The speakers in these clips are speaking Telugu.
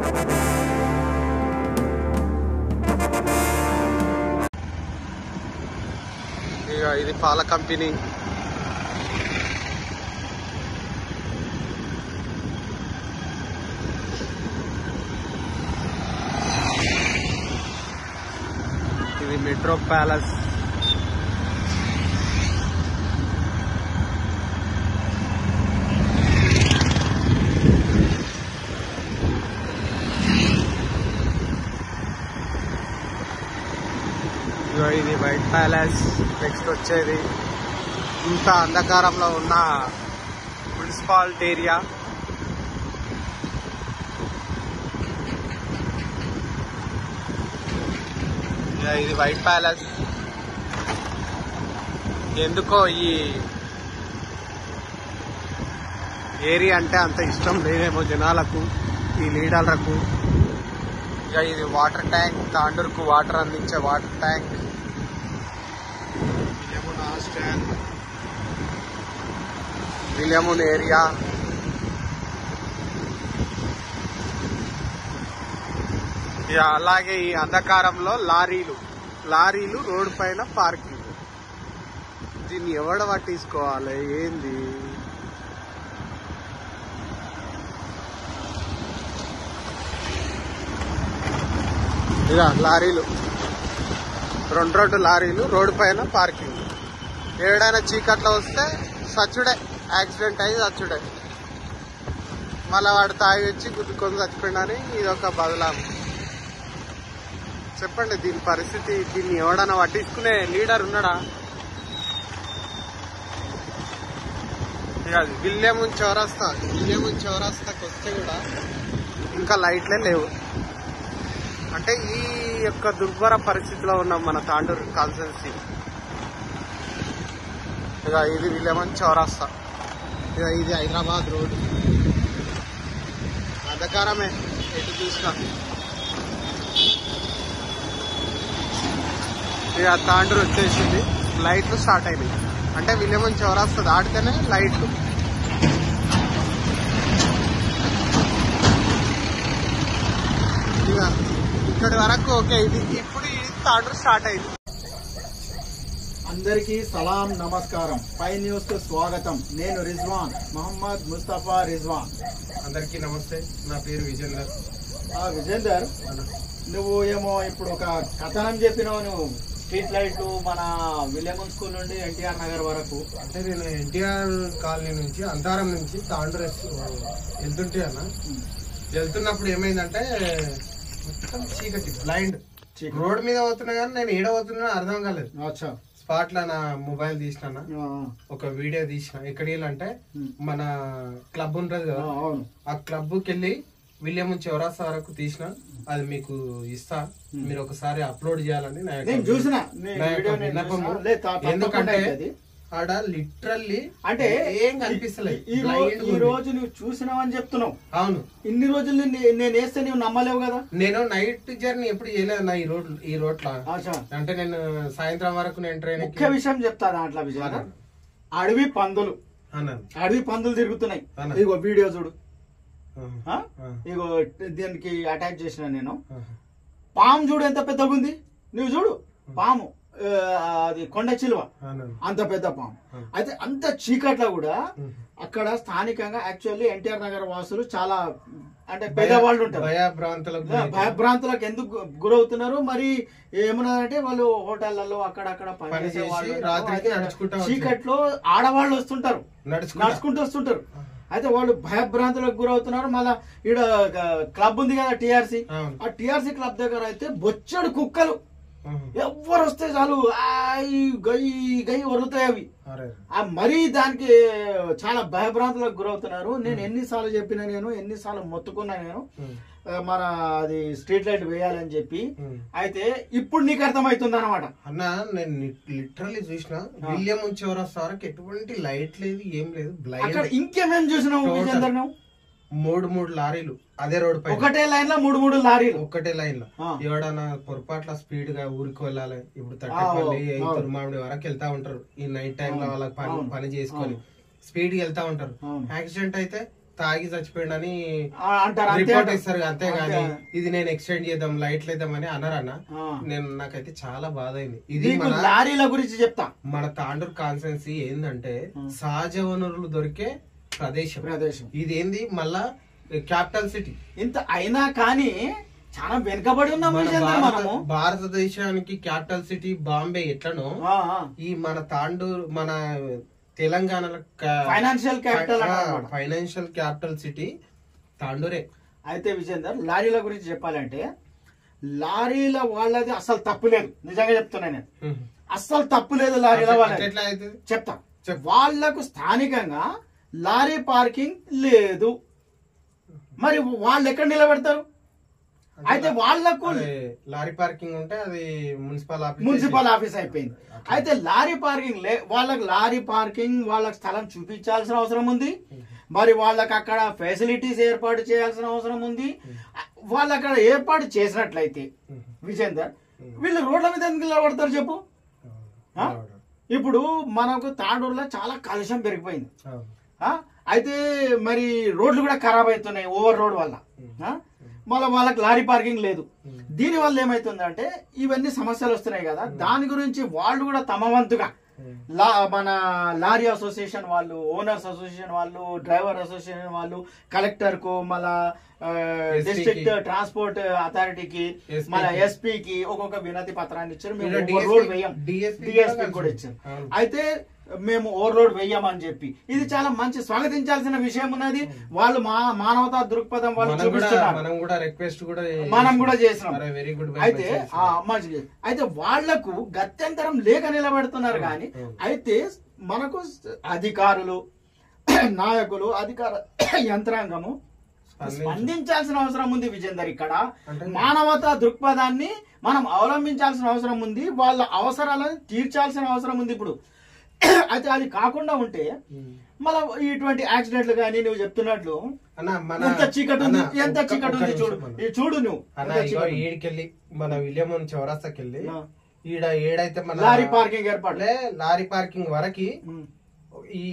ఇక ఇది పాల కంపెనీ ఇది మెట్రో ప్యాలెస్ ఇగో ఇది వైట్ ప్యాలెస్ నెక్స్ట్ వచ్చేది ఇంత అంధకారంలో ఉన్న మున్సిపాలిటీ ఏరియా ఇక ఇది వైట్ ప్యాలెస్ ఎందుకో ఈ ఏరియా అంటే అంత ఇష్టం లేదేమో జనాలకు ఈ లీడర్లకు ఇక ఇది వాటర్ ట్యాంక్ తాండూరుకు వాటర్ అందించే వాటర్ ట్యాంక్ విలియమున్ హాస్టల్ విలియమున్ ఏరియా ఇక అలాగే ఈ అంధకారంలో లారీలు లారీలు రోడ్డు పైన పార్కింగ్ దీన్ని ఎవడ పట్టించుకోవాలి ఏంది ఇక లారీలు రెండు రెండు లారీలు రోడ్డు పైన పార్కింగ్ ఏడైనా చీకట్లో వస్తే సచ్చుడే యాక్సిడెంట్ అయ్యి సచ్చుడే మళ్ళీ వాడు తాగి వచ్చి గుద్దుకొని చచ్చిపోయినని ఇది ఒక బదలాం చెప్పండి దీని పరిస్థితి దీన్ని ఎవడన్నా పట్టించుకునే లీడర్ ఉన్నాడా ఇక అది విల్యమున్ చౌరస్తా విల్యమున్ చౌరస్తాకి వస్తే కూడా ఇంకా లైట్లే లేవు అంటే ఈ యొక్క దుర్భర పరిస్థితిలో ఉన్నాం మన తాండూరు కాన్స్టెన్సీ ఇక ఇది విలియమన్ చౌరాస్తా ఇక ఇది హైదరాబాద్ రోడ్ అంధకారమే ఎటు చూసినా ఇక తాండూరు వచ్చేసింది లైట్లు స్టార్ట్ అయినాయి అంటే విలియమన్ చౌరాస్తా దాటితేనే లైట్లు ఇక ఇక్కడి వరకు ఓకే ఇది ఇప్పుడు ఇది తాండూరు స్టార్ట్ అయింది అందరికీ సలాం నమస్కారం పై న్యూస్ కు స్వాగతం నేను రిజ్వాన్ మహమ్మద్ ముస్తఫా రిజ్వాన్ అందరికీ నమస్తే నా పేరు విజేందర్ ఆ విజేందర్ నువ్వు ఏమో ఇప్పుడు ఒక కథనం చెప్పినావు నువ్వు స్ట్రీట్ లైట్లు మన విలియమన్ స్కూల్ నుండి ఎన్టీఆర్ నగర్ వరకు అంటే నేను ఎన్టీఆర్ కాలనీ నుంచి అంతారం నుంచి తాండూరు వెళ్తుంటే అన్న వెళ్తున్నప్పుడు ఏమైందంటే మొత్తం చీకటి బ్లైండ్ చీకటి. రోడ్ మీద పోతున్నా కానీ నేను ఏడ పోతున్నా అర్థం కాలేదు అచ్చా స్పాట్ లో నా మొబైల్ తీసిన ఆ, ఒక వీడియో తీసిన ఎక్కడ వెళ్ళంటే ఉమ్. మన క్లబ్ ఉంటది ఆ, కదా అవును ఆ క్లబ్ కి వెళ్ళి విలియం చౌరాస్తా వరకు తీసిన అది మీకు ఇస్తా మీరు ఒకసారి అప్లోడ్ చేయాలని నా యొక్క నేను చూసిన నీ నా యొక్క వీడియో నేను విన్నపము. చూసిన. లేదు, తా- తప్పకుండా ఎందుకంటే అది. ఆడ లిటరల్లీ అంటే ఏం కనిపిస్తలేదు ఈ రో- Blind ఈ ఉంది. రోజు నువ్వు చూసినావని చెప్తున్నావు అవును ఇన్ని రోజులు నేను నేను వేస్తే నువ్వు నమ్మలేవు కదా నేను నైట్ జర్నీ ఎప్పుడు చేయలేదు నా ఈ రోడ్ ఈ రోడ్ల అచ్చా అంటే నేను సాయంత్రం వరకు నేను ట్రైన్ ముఖ్య విషయం చెప్తా దాంట్లో విజయ అడవి పందులు అన్నాను అడవి పందులు తిరుగుతున్నాయి అవునా? ఇగో వీడియో చూడు ఆహా. ఆ? ఆ. ఇగో దీనికి అటాచ్ చేసిన నేను ఆహా. పాము చూడు ఎంత పెద్దగా ఉంది నువ్వు చూడు పాము ఆ, అది కొండ చిలువ అన్నాను అంత పెద్ద పాము ఆ. అయితే అంత చీకట్లో కూడా ఉహు. అక్కడ స్థానికంగా యాక్చువల్లీ ఎన్టీఆర్ నగర్ వాసులు చాలా అంటే పేదవాళ్ళు ఉంటారు భయభ్రాంతులకు ఆ, భయభ్రాంతులకు ఎందుకు గు- గురవుతున్నారు మరి ఏమన్నారంటే వాళ్ళు హోటళ్లలో అక్కడక్కడ పని పని చేసే చేసి వాళ్ళు ఉంటారు. రాత్రికి అయితే నడుచుకుంటా వచ్చారు. చీకట్లో ఆడవాళ్ళు వస్తుంటారు నడుచుకుంటా నడుచుకుంటూ వస్తుంటారు అయితే వాళ్ళు భయభ్రాంతులకు గురవుతున్నారు మళ్ళా ఈడ క్లబ్ ఉంది కదా టిఆర్సి అవును. ఆ టిఆర్సి క్లబ్ దగ్గర అయితే బొచ్చడు కుక్కలు ఆహా. ఎవ్వరు వస్తే చాలు ఆయి గై గై వరుతాయి అవి అరే ఆ మరీ దానికి చాలా భయభ్రాంతులకు గురవుతున్నారు నేను ఎన్నిసార్లు చెప్పినా నేను ఎన్నిసార్లు మొత్తుకున్నా నేను ఉమ్. ఆ, మన అది స్ట్రీట్ లైట్ వేయాలని చెప్పి ఉమ్. అయితే ఇప్పుడు నీకు అర్థమవుతుంది అనమాట అన్న నేను లిటరల్లీ చూసిన విలియం చౌరస్తా వరకు ఎటువంటి లైట్ లేదు ఏం లేదు అక్కడ బ్లైండ్ ఇంకేమేం చూసినావు Total. విజేందర్ నువ్వు మూడు మూడు లారీలు అదే రోడ్ పైన ఒకటే లైన్ లో మూడు మూడు లారీలు ఒక్కటే లైన్ లో ఆ. ఎవడన్నా పొరపాట్ల స్పీడ్ గా ఊరికి వెళ్ళాలి ఇప్పుడు ఆ, తట్టపల్లి ఓ, ఐతూరు మామిడి వరకు వెళ్తా ఉంటారు ఈ నైట్ టైం లో అవును, వాళ్ళకి పని అవును, పని చేసుకొని అవును. స్పీడ్ గా వెళ్తా ఉంటారు అవును. యాక్సిడెంట్ అయితే తాగి చచ్చిపోయాడని ఆ, అంటారు అంతే రిపోర్ట్ అంటారు. ఇస్తారు అంతే గానీ అంతే. ఇది నేను ఎక్స్టెండ్ చేద్దాం లైట్లు వేద్దామని అన్నారన్న ఆ. నేను నాకైతే చాలా బాధ అయింది ఇది నీకు మన లారీల గురించి చెప్తా మన తాండూరు కాన్సెన్సీ ఏంటంటే సహజ వనరులు దొరికే ప్రదేశం ప్రదేశం ఇది ఏంది మళ్ళా క్యాపిటల్ సిటీ ఇంత అయినా కానీ చాలా వెనుకబడి ఉన్నాం మన విజేంద్ర భారత- మనము భారతదేశానికి క్యాపిటల్ సిటీ బాంబే ఎట్లనో ఆ, ఆ. ఈ మన తాండూరు మన తెలంగాణలో ఫైనాన్షియల్ క్యాపిటల్ అన్నమాట. ఫైనాన్షియల్ క్యాపిటల్ సిటీ తాండూరే అయితే విజేందర్ లారీల గురించి చెప్పాలంటే లారీల వాళ్ళది అసలు తప్పు లేదు నిజంగా చెప్తున్నా నేను అస్సలు తప్పు లేదు లారీల వాళ్ళది ఎట్లా అవుతుంది చెప్తా చెప్పు. వాళ్లకు స్థానికంగా లారీ పార్కింగ్ లేదు మరి వాళ్ళు ఎక్కడ నిలబెడతారు అయితే వాళ్లకు అదే లారీ పార్కింగ్ ఉంటే అది మున్సిపల్ ఆఫీస్ మున్సిపల్ ఆఫీస్ అయిపోయింది అయితే లారీ పార్కింగ్ లే వాళ్ళకి లారీ పార్కింగ్ వాళ్ళకి స్థలం చూపించాల్సిన అవసరం ఉంది మరి వాళ్ళకి అక్కడ ఫెసిలిటీస్ ఏర్పాటు చేయాల్సిన అవసరం ఉంది వాళ్ళు అక్కడ ఏర్పాటు చేసినట్లయితే విజేందర్ వీళ్ళు రోడ్ల మీద ఎందుకు నిలబడతారు చెప్పు ఆ? ఇప్పుడు మనకు తాండూరులో చాలా కాలుష్యం పెరిగిపోయింది ఆ? అయితే మరి రోడ్లు కూడా ఖరాబ్ అవుతున్నాయి ఓవర్ రోడ్ వల్ల ఆ? మళ్ళీ వాళ్ళకి లారీ పార్కింగ్ లేదు దీని వల్ల ఏమైతుందంటే ఇవన్నీ సమస్యలు వస్తున్నాయి కదా దాని గురించి వాళ్ళు కూడా తమ వంతుగా లా మన లారీ అసోసియేషన్ వాళ్ళు ఓనర్స్ అసోసియేషన్ వాళ్ళు డ్రైవర్ అసోసియేషన్ వాళ్ళు కలెక్టర్ కు మళ్ళా డిస్ట్రిక్ట్ ట్రాన్స్పోర్ట్ అథారిటీకి SP మన కి. ఎస్పీ కి ఒక్కొక్క వినతి పత్రాన్ని ఇచ్చారు మేము ఇలా ఓవర్ DSP రోడ్ వేయం DSP డిఎస్పీ కూడా కూడా ఇచ్చారు అవును. అయితే మేము ఓవర్ రోడ్ వెయ్యమని చెప్పి ఇది చాలా మంచి స్వాగతించాల్సిన విషయం ఉన్నది వాళ్ళు మా మానవతా దృక్పథం వాళ్ళు మనం కూడా చూపిస్తున్నారు మనం కూడా రిక్వెస్ట్ కూడా మనం కూడా చేసినాం వెరీ గుడ్ అయితే ఆ, మంచిది అయితే వాళ్లకు గత్యంతరం లేక నిలబెడుతున్నారు కానీ అయితే మనకు అధికారులు నాయకులు అధికార యంత్రాంగము స్పందించాల్సిన అవసరం ఉంది విజేందర్ ఇక్కడ అంటే- మానవతా దృక్పథాన్ని మనం అవలంబించాల్సిన అవసరం ఉంది వాళ్ళ అవసరాలను తీర్చాల్సిన అవసరం ఉంది ఇప్పుడు అయితే అది కాకుండా ఉంటే మళ్ళీ ఇటువంటి యాక్సిడెంట్లు కానీ నువ్వు చెప్తున్నట్లు అన్న మన ఎంత చీకటి ఉంది అన్న, ఎంత ఒక్క- చీకటి ఒక్క ఉంది చూడు నిమిషం అన్న. ఇది చూడు నువ్వు అన్న ఎంత ఇగో చీకటి ఉంది. ఈడికెళ్ళి మన విలియమన్ చౌరస్తాకి వెళ్ళి ఆ. ఈడ ఏడైతే మన లారీ పార్కింగ్ ఏర్పాటు లే, లారీ పార్కింగ్ వరకి ఉమ్. ఈ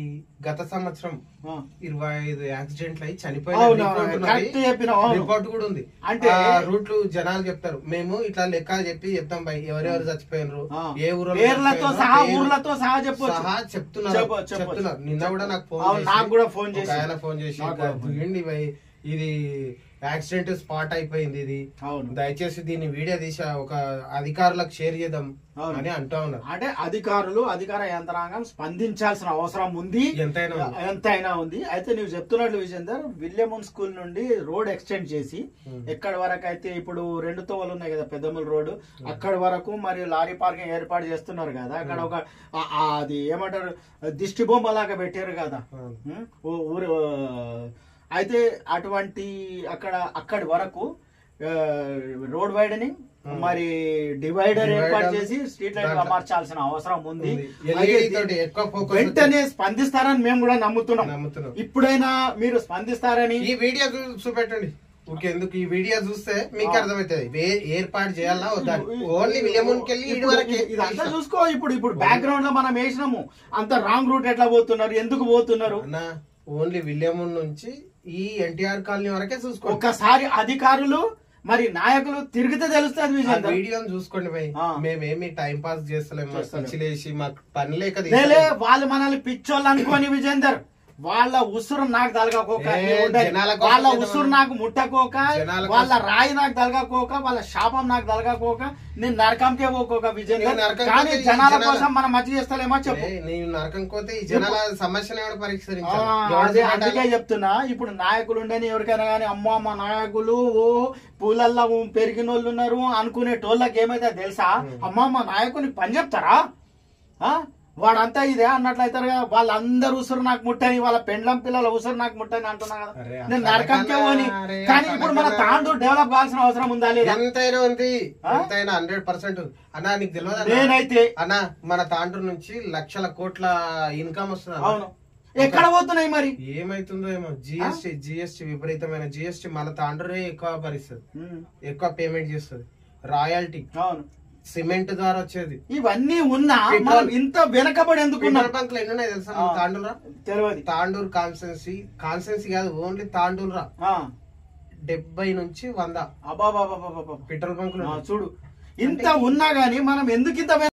గత సంవత్సరం ఆ. ఇరవై ఐదు యాక్సిడెంట్లు అయి అవును, చనిపోయిన అవును, రిపోర్ట్ ఉన్నది. కరెక్ట్ చెప్పినావు, అవును. రిపోర్ట్ కూడా ఉంది అంటే- ఆ రూట్లు జనాలు చెప్తారు మేము ఇట్లా లెక్క చెప్పి చెప్తాం భయ్ ఎవరెవరు చచ్చిపోయినారు ఆ. ఏ ఊరు పేర్లతో సహా ఊర్లతో సహా చెప్పొచ్చు సహా చెప్తున్నారు చెప్ప- చెప్పొచ్చు. చెప్తున్నారు నిన్న కూడా నాకు ఫోన్ అవును, నాకు కూడా ఫోన్ చేసి- ఆయన ఫోన్ చేసి నాకు కూడా ఫోన్ "ఏంటి భయ్ ఇది యాక్సిడెంట్ స్పాట్ అయిపోయింది ఇది అవును దయచేసి దీన్ని వీడియో తీసి ఒక అధికారులకు షేర్ చేద్దాం అవును. అని అంటా ఉన్నారు అంటే అధికారులు అధికార యంత్రాంగం స్పందించాల్సిన అవసరం ఉంది ఎంతైనా ఉంది. ఎంతైనా ఉంది అయితే నువ్వు చెప్తున్నట్లు విజేందర్ విలియమన్ స్కూల్ నుండి రోడ్ ఎక్స్టెండ్ చేసి ఎక్కడి వరకు అయితే ఇప్పుడు రెండు తోవలు ఉన్నాయి కదా పెద్దమూల రోడ్డు అక్కడి వరకు మరియు లారీ పార్కింగ్ ఏర్పాటు చేస్తున్నారు కదా అక్కడ ఒక ఆ- ఆ అది ఏమంటారు దిష్టి బొమ్మ లాగా పెట్టారు కదా అవును. ఉం? ఊ- ఊరు ఆ, అయితే అటువంటి అక్కడ అక్కడి వరకు ఆ, రోడ్ వైడనింగ్ మరి డివైడర్ Divider, ఏర్పాటు చేసి స్ట్రీట్ లైట్ దాంట్లో- అమర్చాల్సిన అవసరం ఉంది ఉంది. అయితే LED తోటి ఎక్కువ focus వెంటనే స్పందిస్తారని మేము కూడా నమ్ముతున్నాం నమ్ముతున్నాం ఇప్పుడైనా మీరు స్పందిస్తారని ఈ వీడియో చూ- చూపెట్టండి ఓకే ఎందుకు ఈ వీడియో చూస్తే మీకు అర్థమవుతుంది ఏ- ఏర్పాటు చేయాలా వద్దా ఓన్లీ విలియమున్కి వెళ్ళి ఇటు ఇప్పుడు వరకే ఇది- ఇదంతా చూసుకో ఇప్పుడు ఇప్పుడు బ్యాక్గ్రౌండ్ లో మనం వేసినాము అంత రాంగ్ రూట్ ఎట్లా పోతున్నారు ఎందుకు పోతున్నారు అన్న ఓన్లీ విలియమున్ నుంచి ఈ ఎన్టీఆర్ కాలనీ వరకే చూసుకోండి ఒక్కసారి అధికారులు మరి నాయకులు తిరిగితే తెలుస్తుంది ఆ విజేందర్ వీడియోని చూసుకోండి భయ్ ఆ. మేమేమి టైం పాస్ చేస్తలేము మాకు చేస్తలేము. పిచ్చిలేసి మాకు పని లేక లేలే తీస్తలేము. వాళ్ళు మనల్ని పిచ్చోళ్ళు అనుకోని విజేందర్ వాళ్ళ ఉసురు నాకు తలగకోక ఏ, నీ ఉండదు. జనాల కోసం వాళ్ళ చేద్దామని. ఉసురు నాకు ముట్టకోక జనాల వాళ్ళ కోసం. రాయి నాకు తలగకోక వాళ్ళ శాపం నాకు తలగకోక నేను నరకంకే పోకోక విజేందర్ నేను నరకం కానీ పోతే ఈ జనాల జనాల- కోసం మనం మంచి చేస్తలేమో చెప్పు ఏ, నేను నరకం పోతే ఈ జనాల సమస్యను ఎవరు ఆ, పరిష్కరించాలి అదే ఎవరిది అందుకే మాట్లాడాలి? చెప్తున్నా ఇప్పుడు నాయకులు ఉండని ఎవరికైనా కానీ అమ్మో మా నాయకులు ఓ పూలల్లో పెరిగిన వాళ్ళు ఉన్నారు అనుకునే టోళ్ళకి ఏమైతే తెలుసా అమ్మా మా నాయకునికి పని చెప్తారా ఆ? వాడంతా ఇదే అన్నట్లయితారు కదా వాళ్ళందరూ ఉసురు నాకు ముట్టని వాళ్ళ పెండ్లం పిల్లల ఉసురు నాకు ముట్టని అంటున్నా కదా అరే, నేను అట్లా నరకంకే అనకన్నా, పోని అరే, కానీ అట్లా ఇప్పుడు మన అనకన్నా. తాండూరు డెవలప్ కావాల్సిన అవసరం ఉందా లేదా ఎంతైనా ఉంది ఆ? ఎంతైనా హండ్రెడ్ పర్సెంట్ అన్నా నీకు తెలియదు నేనైతే అన్నా మన తాండ్రు నుంచి లక్షల కోట్ల ఇన్కమ్ వస్తుంది అన్న. అవును ఎక్కడ పోతున్నాయి మరి ఏమైతుందో ఏమో జిఎస్టి జిఎస్టి విపరీతమైన జిఎస్టి మన తాండ్రే ఎక్కువ భరిస్తుంది ఉమ్, ఎక్కువ పేమెంట్ చేస్తుంది రాయల్టీ అవును సిమెంట్ ద్వారా వచ్చేది ఇవన్నీ ఉన్నా పెట్రోల్- మనం ఇంత వెనకబడి ఎందుకున్నాం పెట్రోల్ బంక్లు ఎన్ని ఉన్నాయి తెలుసా మన ఆ. తాండూరా తెలియదు తాండూరు కాన్సెన్సీ కాన్సెన్సీ కాదు ఓన్లీ తాండూరురా ఆ, డెబ్బై నుంచి వంద అబాబాబాబాబాబా. పెట్రోల్ బంకులు ఆ, చూడు ఇంత ఉన్నా గానీ మనం ఎందుకు ఇంత